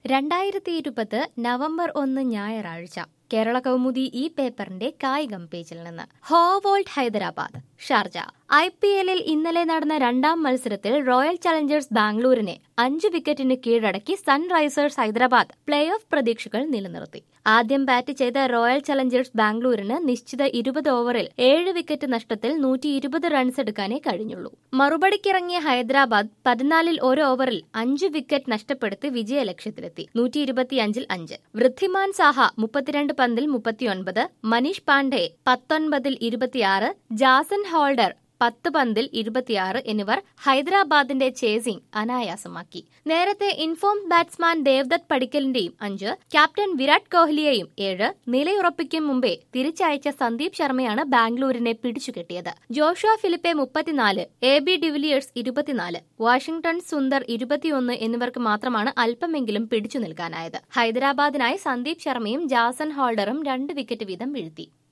രണ്ടായിരത്തി ഇരുപത് നവംബർ ഒന്ന് ഞായറാഴ്ച കേരള കൗമുദി ഈ പേപ്പറിന്റെ കായികം പേജിൽ നിന്ന് ഹോവോൾട്ട് ഹൈദരാബാദ് ഷാർജ ഐ പി എല്ലിൽ ഇന്നലെ നടന്ന രണ്ടാം മത്സരത്തിൽ റോയൽ ചലഞ്ചേഴ്സ് ബാംഗ്ലൂരിനെ അഞ്ച് വിക്കറ്റിന് കീഴടക്കി സൺറൈസേഴ്സ് ഹൈദരാബാദ് പ്ലേ ഓഫ് പ്രതീക്ഷകൾ നിലനിർത്തി ആദ്യം ബാറ്റ് ചെയ്ത റോയൽ ചലഞ്ചേഴ്സ് ബാംഗ്ലൂരിന് നിശ്ചിത ഇരുപത് ഓവറിൽ ഏഴ് വിക്കറ്റ് നഷ്ടത്തിൽ നൂറ്റി ഇരുപത് റൺസ് എടുക്കാനേ കഴിഞ്ഞുള്ളൂ മറുപടിക്കിറങ്ങിയ ഹൈദരാബാദ് പതിനാലിൽ ഒരു ഓവറിൽ അഞ്ച് വിക്കറ്റ് നഷ്ടപ്പെടുത്തി വിജയലക്ഷ്യത്തിലെത്തി നൂറ്റി ഇരുപത്തിയഞ്ചിൽ അഞ്ച് വൃദ്ധിമാൻ സാഹ മുപ്പത്തിരണ്ട് പന്തിൽ മുപ്പത്തിയൊൻപത് മനീഷ് പാണ്ഡെ പത്തൊൻപതിൽ ഇരുപത്തിയാറ് ജാസൻ ഹോൾഡർ പത്ത് പന്തിൽ ഇരുപത്തിയാറ് എന്നിവർ ഹൈദരാബാദിന്റെ ചേസിംഗ് അനായാസമാക്കി നേരത്തെ ഇൻഫോം ബാറ്റ്സ്മാൻ ദേവ്ദത്ത് പടിക്കലിന്റെയും അഞ്ച് ക്യാപ്റ്റൻ വിരാട് കോഹ്ലിയെയും ഏഴ് നിലയുറപ്പിക്കും മുമ്പേ തിരിച്ചയച്ച സന്ദീപ് ശർമ്മയാണ് ബാംഗ്ലൂരിനെ പിടിച്ചുകെട്ടിയത് ജോഷുവ ഫിലിപ്പെ മുപ്പത്തിനാല് എ ബി ഡിവിലിയേഴ്സ് ഇരുപത്തിനാല് വാഷിംഗ്ടൺ സുന്ദർ ഇരുപത്തിയൊന്ന് എന്നിവർക്ക് മാത്രമാണ് അല്പമെങ്കിലും പിടിച്ചു നിൽക്കാനായത് ഹൈദരാബാദിനായി സന്ദീപ് ശർമ്മയും ജാസൻ ഹോൾഡറും രണ്ട് വിക്കറ്റ് വീതം വീഴ്ത്തി